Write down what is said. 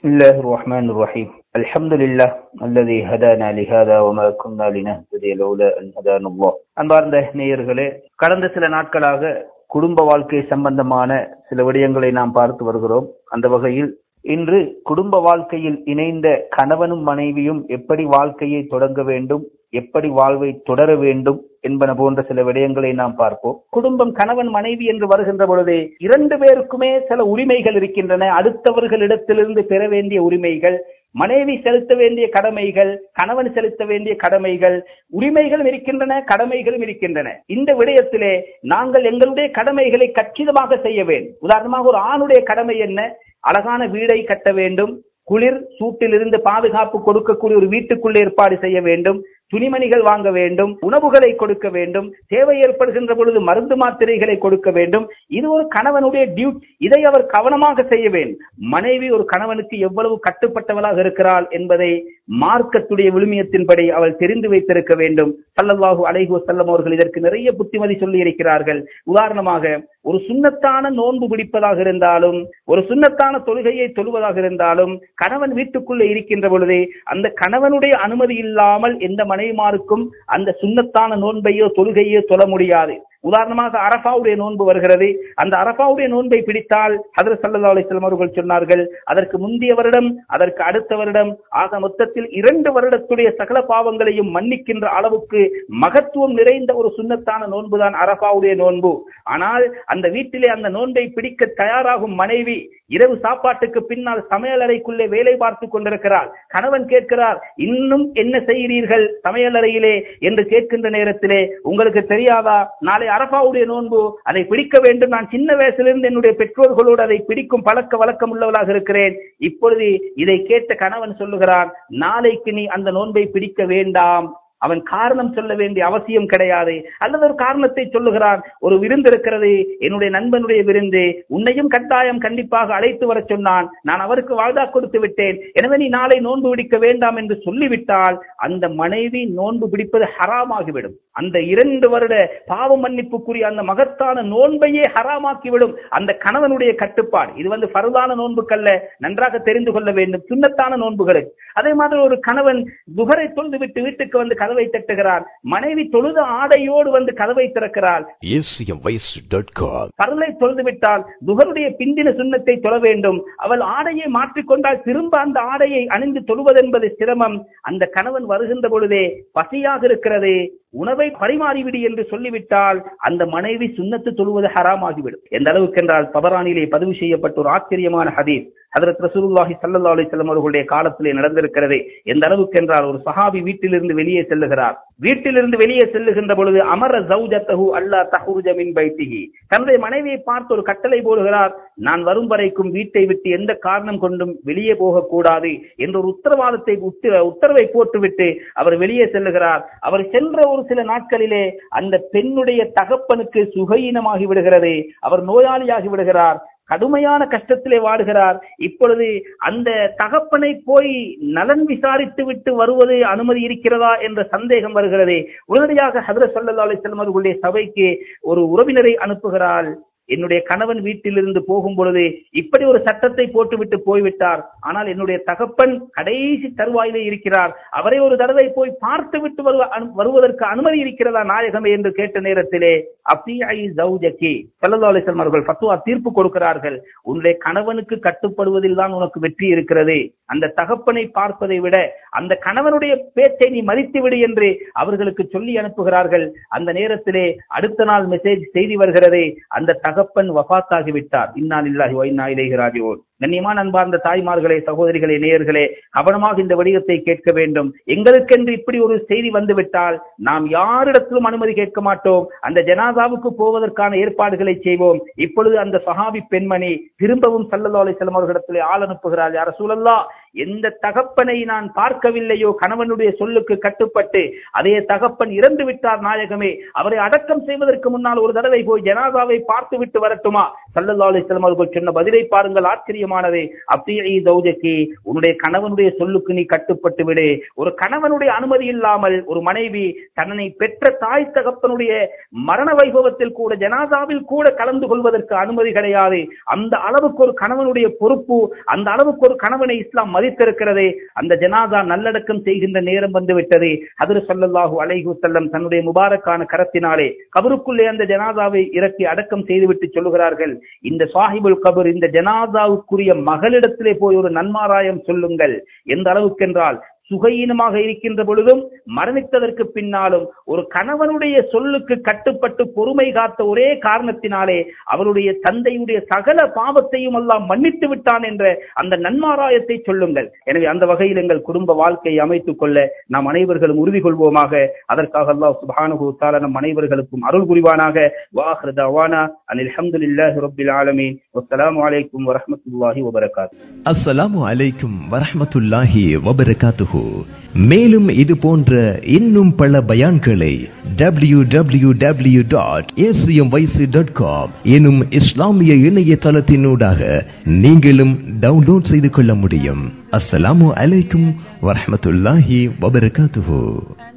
بسم الله الرحمن الرحيم الحمد لله الذي هدانا لهذا وما كنا لنهتدي لولا ان هدانا الله அன்பார்ந்த நேயர்களே கடந்த சில நாட்களாக குடும்ப வாழ்க்கை சம்பந்தமான சில விடயங்களை நாம் பார்த்து வருகிறோம் அந்த வகையில் இன்று குடும்ப வாழ்க்கையில் இணைந்த கணவனும் மனைவியும் எப்படி வாழ்க்கையை தொடங்க வேண்டும் எப்படி வாழ்வை தொடர வேண்டும் என்பன போன்ற சில விடயங்களை நாம் பார்ப்போம் குடும்பம் கணவன் மனைவி என்று வருகின்ற பொழுதே இரண்டு பேருக்குமே சில உரிமைகள் இருக்கின்றன அடுத்தவர்களிடத்திலிருந்து பெற வேண்டிய உரிமைகள் மனைவி செலுத்த வேண்டிய கடமைகள் கணவன் செலுத்த வேண்டிய கடமைகள் உரிமைகளும் இருக்கின்றன கடமைகளும் இருக்கின்றன இந்த விடயத்திலே நாங்கள் எங்களுடைய கடமைகளை கச்சிதமாக செய்ய வேண்டும் உதாரணமாக ஒரு ஆணுடைய கடமை என்ன அழகான வீடை கட்ட வேண்டும் குளிர் சூட்டிலிருந்து பாதுகாப்பு கொடுக்கக்கூடிய ஒரு வீட்டுக்குள்ளே ஏற்பாடு செய்ய வேண்டும் துணிமணிகள் வாங்க வேண்டும் உணவுகளை கொடுக்க வேண்டும் தேவை ஏற்படுகின்ற பொழுது மருந்து மாத்திரைகளை கொடுக்க வேண்டும் இது ஒரு கணவனுடைய டியூட் இதை அவர் கவனமாக செய்ய வேண்டும் மனைவி ஒரு கணவனுக்கு எவ்வளவு கட்டுப்பட்டவளாக இருக்கிறாள் என்பதை மார்க்கத்துடைய விழுமியத்தின்படி அவள் தெரிந்து வைத்திருக்க வேண்டும் சல்லல்லாஹு அலைஹு செல்லம் அவர்கள் இதற்கு நிறைய புத்திமதி சொல்லி இருக்கிறார்கள் உதாரணமாக ஒரு சுண்ணத்தான நோன்பு பிடிப்பதாக இருந்தாலும் ஒரு சுண்ணத்தான தொழுகையை தொழுவதாக இருந்தாலும் கணவன் வீட்டுக்குள்ளே இருக்கின்ற பொழுதே அந்த கணவனுடைய அனுமதி இல்லாமல் எந்த மனைவிமாருக்கும் அந்த சுண்ணத்தான நோன்பையோ தொழுகையோ தொழ முடியாது உதாரணமாக அரபாவுடைய நோன்பு வருகிறது அந்த அரபாவுடைய நோன்பை பிடித்தால் ஹதரத் சல்லா அலிஸ்லாம் அவர்கள் சொன்னார்கள் அதற்கு முந்தைய வருடம் அதற்கு அடுத்த வருடம் ஆக மொத்தத்தில் இரண்டு வருடத்துடைய சகல பாவங்களையும் மன்னிக்கின்ற அளவுக்கு மகத்துவம் நிறைந்த ஒரு சுண்ணத்தான நோன்பு தான் அரபாவுடைய நோன்பு ஆனால் அந்த வீட்டிலே அந்த நோன்பை பிடிக்க தயாராகும் மனைவி இரவு சாப்பாட்டுக்கு பின்னால் சமையலறைக்குள்ளே வேலை பார்த்து கொண்டிருக்கிறார் கணவன் கேட்கிறார் இன்னும் என்ன செய்கிறீர்கள் சமையலறையிலே என்று கேட்கின்ற நேரத்திலே உங்களுக்கு தெரியாதா நாளை அரபாவுடைய நோன்பு அதை பிடிக்க வேண்டும் நான் சின்ன வயசிலிருந்து என்னுடைய பெற்றோர்களோடு அதை பிடிக்கும் பழக்க வழக்கம் உள்ளவளாக இருக்கிறேன் இப்பொழுது இதை கேட்ட கணவன் சொல்லுகிறான் நாளைக்கு நீ அந்த நோன்பை பிடிக்க வேண்டாம் அவன் காரணம் சொல்ல வேண்டிய அவசியம் கிடையாது அல்லது ஒரு காரணத்தை சொல்லுகிறான் ஒரு விருந்து இருக்கிறது என்னுடைய நண்பனுடைய விருந்து உன்னையும் கட்டாயம் கண்டிப்பாக அழைத்து வர சொன்னான் நான் அவருக்கு வாழ்தா கொடுத்து விட்டேன் எனவே நீ நாளை நோன்பு பிடிக்க வேண்டாம் என்று சொல்லிவிட்டால் அந்த மனைவி நோன்பு பிடிப்பது ஹராமாகிவிடும் அந்த இரண்டு வருட பாவ மன்னிப்புக்குரிய அந்த மகத்தான நோன்பையே ஹராமாக்கிவிடும் அந்த கணவனுடைய கட்டுப்பாடு இது வந்து பருதான நோன்புக்கல்ல நன்றாக தெரிந்து கொள்ள வேண்டும் சுண்ணத்தான நோன்புகளுக்கு அதே மாதிரி ஒரு கணவன் துகரை தொழுது விட்டு வீட்டுக்கு வந்து கதவை தட்டுகிறார் மனைவி தொழுத ஆடையோடு வந்து கதவை திறக்கிறாள் acmvoice.com பரலை தொழுது விட்டால் துகருடைய பிந்தின சுண்ணத்தை தொழ வேண்டும் அவள் ஆடையை மாற்றிக்கொண்டால் திரும்ப அந்த ஆடையை அணிந்து தொழுவதென்பது சிரமம் அந்த கணவன் வருகின்ற பொழுதே பசியாக இருக்கிறது உணவை பரிமாறிவிடு என்று சொல்லிவிட்டால் அந்த மனைவி சுண்ணத்து தொழுவது ஹராமாகிவிடும் எந்த அளவுக்கு என்றால் தபரானிலே பதிவு செய்யப்பட்ட ஒரு ஆச்சரியமான ஹதீஸ் ஹதரத் ரசூலுல்லாஹி ஸல்லல்லாஹு அலைஹி வஸல்லம் அவர்களுடைய காலத்திலே நடந்திருக்கிறது எந்த அளவுக்கு என்றால் ஒரு சஹாபி வீட்டிலிருந்து வெளியே செல்லுகிறார் வீட்டிலிருந்து வெளியே செல்லுகின்ற பொழுது அமர ஜௌஜத்தஹு அல்லா தஹ்ருஜ மின் பைத்திஹி தன்னுடைய மனைவியை பார்த்து ஒரு கட்டளை போடுகிறார் நான் வரும் வரைக்கும் வீட்டை விட்டு எந்த காரணம் கொண்டும் வெளியே போகக்கூடாது என்ற ஒரு உத்தரவாதத்தை உத்த- உத்தரவை போட்டுவிட்டு அவர் வெளியே செல்லுகிறார் அவர் சென்ற ஒரு சில நாட்களிலே அந்த பெண்ணுடைய தகப்பனுக்கு சுகையினமாகி விடுகிறது அவர் நோயாளியாகி விடுகிறார் கடுமையான கஷ்டத்திலே வாடுகிறார் இப்பொழுது அந்த தகப்பனை போய் நலன் விசாரித்து விட்டு வருவது அனுமதி இருக்கிறதா என்ற சந்தேகம் வருகிறது உடனடியாக ஹதரத் ஸல்லல்லாஹு அலைஹி வஸல்லம் அவர்களுடைய சபைக்கு ஒரு உறவினரை அனுப்புகிறாள் என்னுடைய கணவன் வீட்டிலிருந்து போகும் பொழுது இப்படி ஒரு சட்டத்தை போட்டுவிட்டு போய்விட்டார் ஆனால் என்னுடைய தகப்பன் கடைசி தருவாயிலே இருக்கிறார் அவரை ஒரு தடவை போய் பார்த்து விட்டு வருவ- அனு- வருவதற்கு அனுமதி இருக்கிறதா நாயகமே என்று கேட்ட நேரத்திலே அபிஐ ஜௌஜகி ஸல்லல்லாஹு அலைஹி வஸல்லம் அவர்கள் ஃபத்வா தீர்ப்பு கொடுக்கிறார்கள் உன்னுடைய கணவனுக்கு கட்டுப்படுவதில் தான் உனக்கு வெற்றி இருக்கிறது அந்த தகப்பனை பார்ப்பதை விட அந்த கணவனுடைய பேச்சை நீ மதித்து விடு என்று அவர்களுக்கு சொல்லி அனுப்புகிறார்கள் அந்த நேரத்திலே அடுத்த நாள் மெசேஜ் செய்தி வருகிறது அந்த தகப்பன் வஃபாத்தாகி விட்டார் இன்னா லில்லாஹி வ இன்னா இலைஹி ராஜிஊன் கண்ணியமான அன்பார்ந்த தாய்மார்களே சகோதரிகளே நேயர்களே கவனமாக இந்த வடிவத்தை கேட்க வேண்டும் எங்களுக்கென்று இப்படி ஒரு செய்தி வந்துவிட்டால் நாம் யாரிடத்திலும் அனுமதி கேட்க மாட்டோம் அந்த ஜனாதாவுக்கு போவதற்கான ஏற்பாடுகளை செய்வோம் இப்பொழுது அந்த சஹாபி பெண்மணி திரும்பவும் சல்லல்லாஹு அலைஹி வஸல்லம் அவர்களிடத்திலே ஆள் அனுப்புகிறார் யார சூழல்லா எந்த தகப்பனை நான் பார்க்கவில்லையோ கணவனுடைய சொல்லுக்கு கட்டுப்பட்டு அதே தகப்பன் இறந்து விட்டார் நாயகமே அவரை அடக்கம் செய்வதற்கு முன்னால் ஒரு தடவை போய் ஜனாதாவை பார்த்து விட்டு வரட்டுமா சல்லல்லா அலிஸ்லாம் அவர்கள் சொன்ன பதிலை பாருங்கள் ஆச்சரியமானதே அப்படியே தௌஜக்கி உன்னுடைய கணவனுடைய சொல்லுக்கு நீ கட்டுப்பட்டு விடு ஒரு கணவனுடைய அனுமதி இல்லாமல் ஒரு மனைவி தன்னை பெற்ற தாய் தகப்பனுடைய மரண வைபவத்தில் கூட ஜனாதாவில் கூட கலந்து கொள்வதற்கு அனுமதி கிடையாது அந்த அளவுக்கு ஒரு கணவனுடைய பொறுப்பு அந்த அளவுக்கு ஒரு கணவனை இஸ்லாம் மதித்திருக்கிறது அந்த ஜனாதா நல்லடக்கம் செய்கின்ற நேரம் வந்து விட்டது அதிர் சல்லல்லாஹு அலைஹி வஸல்லம் தன்னுடைய முபாரக்கான கரத்தினாலே கபருக்குள்ளே அந்த ஜனாதாவை இறக்கி அடக்கம் செய்துவிட்டு சொல்லுகிறார்கள் இந்த சாஹிபுல் கபர் இந்த ஜனாதாவுக்குரிய மகளிடத்திலே போய் ஒரு நன்மாராயம் சொல்லுங்கள் எந்த அளவுக்கென்றால் சுகையீனமாக இருக்கின்ற பொழுதும் மரணித்ததற்கு பின்னாலும் ஒரு கணவனுடைய சொல்லுக்கு கட்டுப்பட்டு பொறுமை காத்த ஒரே காரணத்தினாலே அவருடைய தந்தையுடைய சகல பாவத்தையும் எல்லாம் மன்னித்து விட்டான் என்ற அந்த நன்மாராயத்தை சொல்லுங்கள் எனவே அந்த வகையில் எங்கள் குடும்ப வாழ்க்கையை அமைத்துக் கொள்ள நாம் அனைவர்களும் உறுதி கொள்வோமாக அதற்காக அல்லாஹ் சுப்ஹானஹு தஆலா நம் அனைவர்களுக்கும் அருள் புரிவானாக வாஹிரு தவானா அனில் ஹம்துலில்லாஹி ரப்பில் ஆலமீன் வஸ்ஸலாமு அலைக்கும் வரஹ்மத்துல்லாஹி வபரகாத்துஹு அஸ்ஸலாமு அலைக்கும் வரஹ்மத்துல்லாஹி வபரகாத்துஹு மேலும் இது போன்ற இன்னும் பல பயான்களை W W W dot dot com எனும் இஸ்லாமிய இணையதளத்தினூடாக நீங்களும் டவுன்லோட் செய்து கொள்ள முடியும் அஸ்ஸலாமு அலைக்கும் வரஹ்மத்துல்லாஹி வபரகாத்துஹு